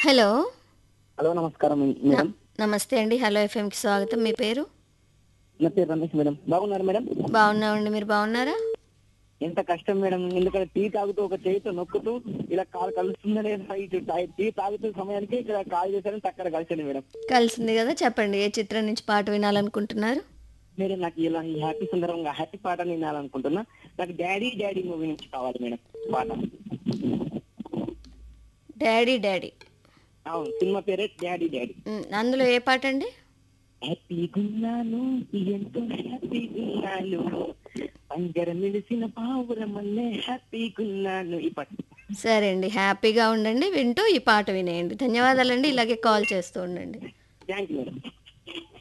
hello hello నమస్కారం madam నమస్తే అండి హలో ఎఫ్ఎంకి స్వాగతం మీ పేరు నా పేరు రమేష్ మేడం బాగున్నారు మేడం బాగున్నామండి మీరు బాగున్నారా ఎంత కష్టం మేడం ఎందుకంటే టీ తాగుతూ ఒక చేతితో నొక్కుతూ ఇలా కాలు కలుస్తుందా లేదా ఇటు టై- టీ తాగుతూ సమయానికి ఇక్కడ కాల్ చేశాను టక్కర కలిసాను మేడం కలిసింది కదా చెప్పండి ఏ చిత్రం నుంచి పాట వినాలనుకుంటున్నారు మీరు నాకు ఇలా ఈ హ్యాపీ సందర్భంగా హ్యాపీ పాట వినాలనుకుంటున్నా నాకు డాడీ డాడీ మూవీ నుంచి కావాలి మేడం పాట డాడీ డాడీ అవును సినిమా పేరే డాడీ డాడీ ఉమ్, అందులో ఏ పాట అండి హ్యాపీగున్నాను ఎంతో హ్యాపీగున్నాను పంజర నిలిసిన పావురమల్లే హ్యాపీగున్నాను ఈ పాట సరే అండి హ్యాపీగా ఉండండి వింటూ ఈ పాట వినేయండి ధన్యవాదాలండి ఇలాగే కాల్ చేస్తూ ఉండండి థ్యాంక్ యూ మేడం